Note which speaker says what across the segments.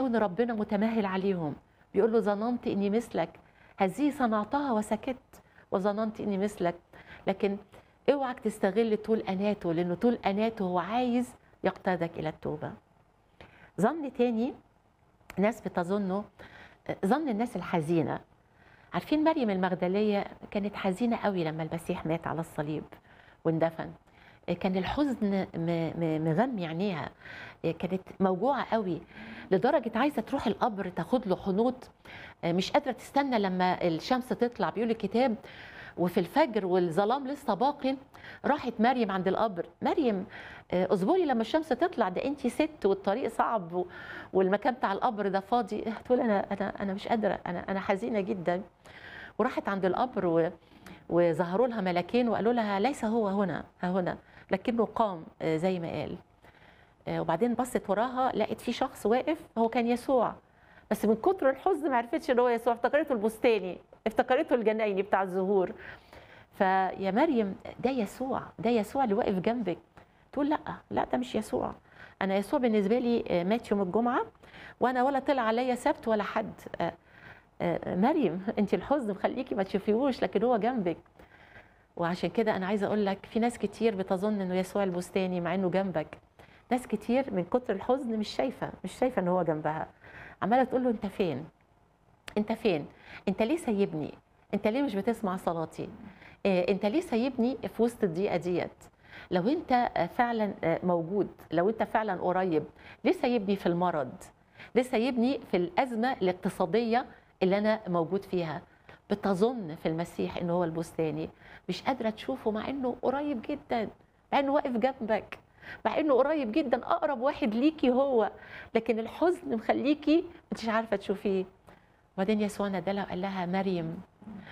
Speaker 1: ان ربنا متمهل عليهم بيقول له ظننت اني مثلك هذه صنعتها وسكت وظننت اني مثلك لكن اوعك تستغل طول اناته لانه طول اناته هو عايز يقتادك الى التوبه ظن تاني ناس بتظنه ظن الناس الحزينه عارفين مريم المغدليه كانت حزينه قوي لما المسيح مات على الصليب واندفن كان الحزن م- م- مغمي عينيها كانت موجوعه قوي لدرجه عايزه تروح القبر تاخد له حنوط مش قادره تستنى لما الشمس تطلع بيقول الكتاب وفي الفجر والظلام لسه باق راحت مريم عند القبر مريم آه، اصبري لما الشمس تطلع ده انت ست والطريق صعب و- والمكان بتاع القبر ده فاضي تقول انا انا انا مش قادره انا انا حزينه جدا وراحت عند القبر و وظهروا لها ملكين وقالوا لها ليس هو هنا ها هنا لكنه قام آه، زي ما قال آه، وبعدين بصت وراها لقت في شخص واقف هو كان يسوع بس من كتر الحزن ما عرفتش ان هو يسوع افتكرته البستاني افتكرته الجنايني بتاع الزهور فيا مريم ده يسوع ده يسوع اللي واقف جنبك تقول لا لا ده مش يسوع انا يسوع بالنسبه لي آه، مات يوم الجمعه وانا ولا طلع عليا سبت ولا حد آه، آه، مريم انت الحزن مخليكي ما تشوفيهوش لكن هو جنبك وعشان كده انا عايزه اقول لك في ناس كتير بتظن انه يسوع البستاني مع انه جنبك ناس كتير من كتر الحزن مش شايفه مش شايفه ان هو جنبها عماله تقول له انت فين انت فين انت ليه سايبني انت ليه مش بتسمع صلاتي إيه، انت ليه سايبني في وسط الضيقه ديت لو انت آه، فعلا آه، موجود لو انت فعلا قريب ليه سايبني في المرض ليه سايبني في الازمه الاقتصاديه اللي انا موجود فيها بتظن في المسيح انه هو البستاني مش قادره تشوفه مع انه قريب جدا مع انه واقف جنبك مع انه قريب جدا اقرب واحد ليكي هو لكن الحزن مخليكي مش عارفه تشوفيه وبعدين يسوع نادلها وقال لها مريم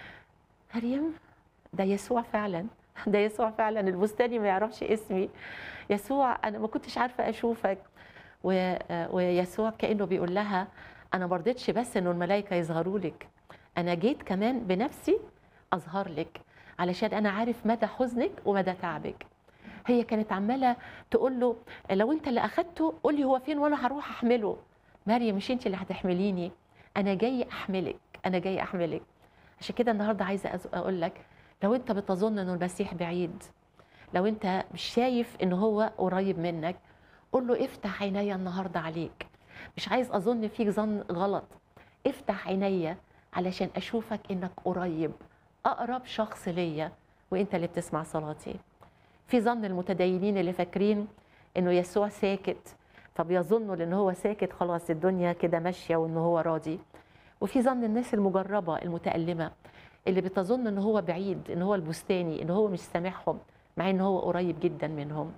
Speaker 1: مريم ده يسوع فعلا ده يسوع فعلا البستاني ما يعرفش اسمي يسوع انا ما كنتش عارفه اشوفك و- ويسوع كانه بيقول لها انا ما رضيتش بس انه الملائكه يظهروا لك انا جيت كمان بنفسي اظهر لك علشان انا عارف مدى حزنك ومدى تعبك هي كانت عماله تقول له لو انت اللي اخدته قول لي هو فين وانا هروح احمله مريم مش انت اللي هتحمليني انا جاي احملك انا جاي احملك عشان كده النهارده عايزه أز- اقول لك لو انت بتظن انه المسيح بعيد لو انت مش شايف ان هو قريب منك قول له افتح عينيا النهارده عليك مش عايز اظن فيك ظن غلط افتح عينيا علشان اشوفك انك قريب اقرب شخص ليا وانت اللي بتسمع صلاتي في ظن المتدينين اللي فاكرين انه يسوع ساكت فبيظنوا لان هو ساكت خلاص الدنيا كده ماشيه وان هو راضي وفي ظن الناس المجربه المتالمه اللي بتظن ان هو بعيد ان هو البستاني ان هو مش سامعهم مع ان هو قريب جدا منهم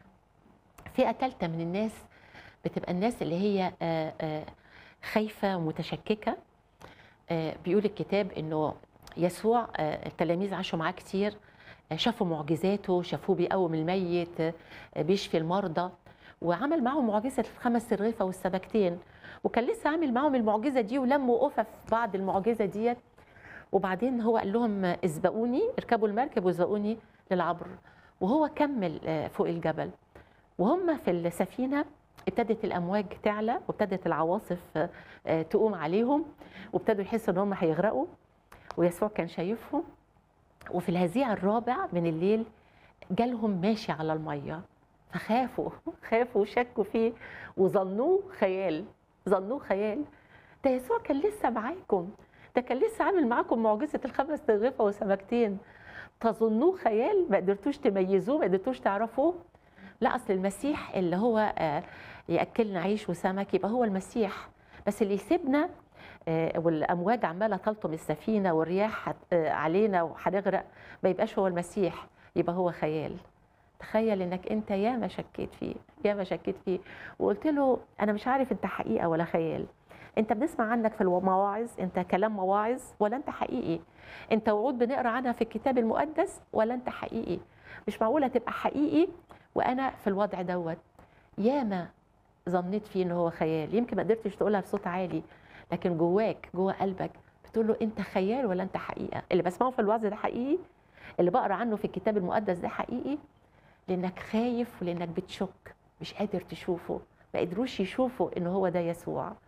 Speaker 1: فئه ثالثه من الناس بتبقى الناس اللي هي آه، آه، خايفه ومتشككه آه، بيقول الكتاب انه يسوع آه، التلاميذ عاشوا معاه كتير آه، شافوا معجزاته شافوه بيقوم الميت آه، بيشفي المرضى وعمل معهم معجزه الخمس الرغيفه والسمكتين وكان لسه عامل معهم المعجزه دي ولموا قفف بعد المعجزه ديت وبعدين هو قال لهم اسبقوني اركبوا المركب واسبقوني للعبر وهو كمل آه، فوق الجبل وهم في السفينه ابتدت الامواج تعلى وابتدت العواصف آه، آه، تقوم عليهم وابتدوا يحسوا ان هم هيغرقوا ويسوع كان شايفهم وفي الهزيع الرابع من الليل جالهم ماشي على الميه فخافوا خافوا وشكوا فيه وظنوه خيال ظنوه خيال ده يسوع كان لسه معاكم ده كان لسه عامل معاكم معجزه الخمس تغيفه وسمكتين تظنوه خيال ما قدرتوش تميزوه ما قدرتوش تعرفوه لا اصل المسيح اللي هو آه، ياكلنا عيش وسمك يبقى هو المسيح بس اللي يسيبنا آه، والامواج عماله تلطم السفينه والرياح هت- آه، علينا وهنغرق ما يبقاش هو المسيح يبقى هو خيال تخيل انك انت ياما شكيت فيه ياما شكيت فيه وقلت له انا مش عارف انت حقيقه ولا خيال انت بنسمع عنك في المواعظ انت كلام مواعظ ولا انت حقيقي انت وعود بنقرا عنها في الكتاب المقدس ولا انت حقيقي مش معقوله تبقى حقيقي وانا في الوضع دوت ياما ظنيت فيه ان هو خيال يمكن ما قدرتش تقولها بصوت عالي لكن جواك جوا قلبك بتقول له انت خيال ولا انت حقيقه اللي بسمعه في الوعظ ده حقيقي اللي بقرا عنه في الكتاب المقدس ده حقيقي لانك خايف ولانك بتشك مش قادر تشوفه ما قدروش يشوفوا ان هو ده يسوع